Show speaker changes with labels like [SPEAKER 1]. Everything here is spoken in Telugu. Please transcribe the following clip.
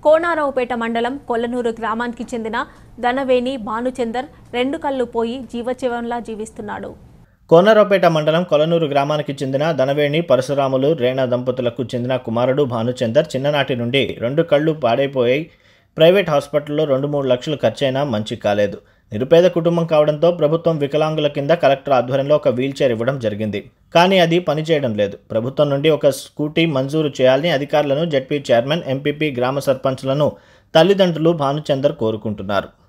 [SPEAKER 1] కోనారావుపేట మండలం కొల్లనూరు గ్రామానికి చెందిన ధనవేణి భానుచందర్ రెండు కళ్ళు పోయి జీవజీవంలా జీవిస్తున్నాడు
[SPEAKER 2] కోనరావుపేట మండలం కొలనూరు గ్రామానికి చెందిన ధనవేణి పరశురాములు రేణ దంపతులకు చెందిన కుమారుడు భానుచందర్ చిన్ననాటి నుండి రెండు కళ్ళు పాడైపోయాయి ప్రైవేట్ హాస్పిటల్లో రెండు మూడు లక్షలు ఖర్చైనా మంచి కాలేదు నిరుపేద కుటుంబం కావడంతో ప్రభుత్వం వికలాంగుల కింద కలెక్టర్ ఆధ్వర్యంలో ఒక వీల్చైర్ ఇవ్వడం జరిగింది కానీ అది పనిచేయడం లేదు ప్రభుత్వం నుండి ఒక స్కూటీ మంజూరు చేయాలని అధికారులను జడ్పీ చైర్మన్ ఎంపీపీ గ్రామ సర్పంచ్లను తల్లిదండ్రులు భానుచందర్ కోరుకుంటున్నారు